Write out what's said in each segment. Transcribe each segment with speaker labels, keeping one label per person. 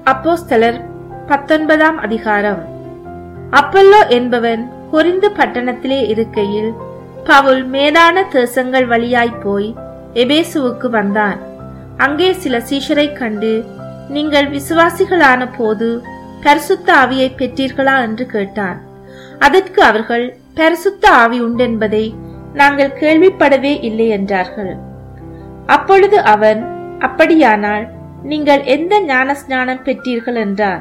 Speaker 1: அப்போஸ்தலர் பத்தொன்பதாம் அதிகாரம் அப்பல்லோ என்பவன் கொரிந்து பட்டணத்திலே இருக்கையில் பவுல் மேடான தேசங்கள் வழியாய் போய் எபேசுவுக்கு வந்தான் அங்கே சில சீஷரைக் கண்டு நீங்கள் விசுவாசிகளான போது பரிசுத்த ஆவியை பெற்றீர்களா என்று கேட்டான் அதற்கு அவர்கள் பரிசுத்த ஆவி உண்டென்பதை நாங்கள் கேள்விப்படவே இல்லை என்றார்கள் அப்பொழுது அவன் அப்படியானால் நீங்கள் எந்த ஞானஸ்நானம் பெற்றீர்கள் என்றார்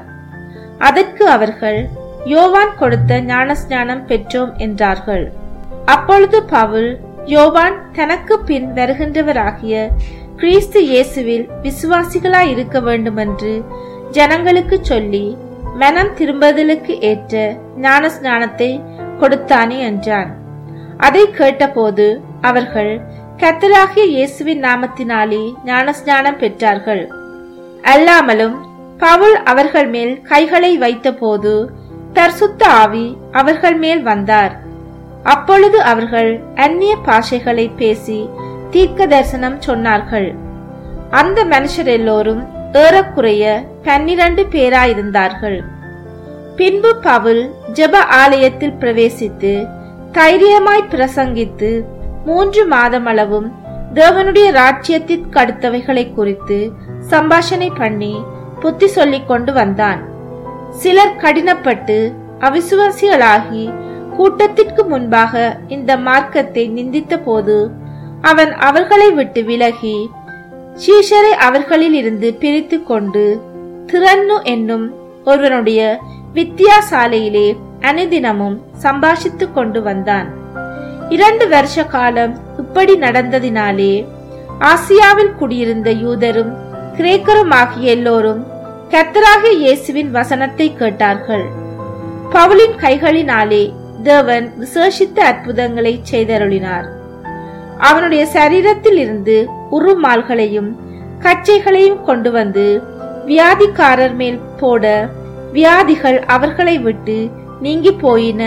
Speaker 1: அதற்கு அவர்கள் யோவான் கொடுத்த ஞானஸ்நானம் பெற்றோம் என்றார்கள் அப்பொழுது பவுல் யோவான் தனக்கு பின் வருகின்றவராகிய கிறிஸ்து இயேசுவில் விசுவாசிகளாய் இருக்க வேண்டுமென்று ஜனங்களுக்கு சொல்லி மனம் திரும்புதலுக்கு ஏற்ற ஞானஸ்நானத்தை கொடுத்தானே என்றான் அதை கேட்டபோது அவர்கள் கத்தராகிய இயேசுவின் நாமத்தினாலே ஞானஸ்நானம் பெற்றார்கள் அல்லாமலும் பவுல் அவர்கள் மேல் கைகளை வைத்தபோது பரிசுத்த ஆவி அவர்கள் மேல் வந்தார் அப்பொழுது அவர்கள் அந்நிய பாஷைகளை பேசி தீர்க்க தரிசனம் சொன்னார்கள் அந்த மனுஷர் எல்லோரும் ஏறக்குறைய பன்னிரண்டு பேராயிருந்தார்கள் பின்பு பவுல் ஜெப ஆலயத்தில் பிரவேசித்து தைரியமாய் பிரசங்கித்து மூன்று மாதமளவும் தேவனுடைய ராஜ்யத்திற்கு அடுத்தவைகளை குறித்து சம்பாஷணை பண்ணி புத்தி சொல்லிக் கொண்டு வந்தான் சிலர் கடினப்பட்டு அவிசுவாசிகளாகி கூட்டத்திற்கு முன்பாக இந்த மார்க்கத்தை நிந்தித்த போது அவன் அவர்களை விட்டு விலகி சீஷரை அவர்களில் இருந்து பிரித்து கொண்டு திறன்னு என்னும் ஒருவனுடைய வித்தியாசாலையிலே அனுதினமும் சம்பாஷித்துக் கொண்டு வந்தான் இரண்டு வருஷ காலம் இப்படி நடந்ததினாலே ஆசியாவில் குடியிருந்த யூதரும் கிரேக்கரும் ஆகிய எல்லோரும் கர்த்தராகிய இயேசுவின் வசனத்தை கேட்டார்கள் பவுலின் கைகளினாலே தேவன் விசேஷித்த அற்புதங்களை செய்தருளினார் அவனுடைய சரீரத்தில் இருந்து உருமால்களையும் கச்சைகளையும் கொண்டு வந்து வியாதிக்காரர் மேல் போட வியாதிகள் அவர்களை விட்டு நீங்கி போயின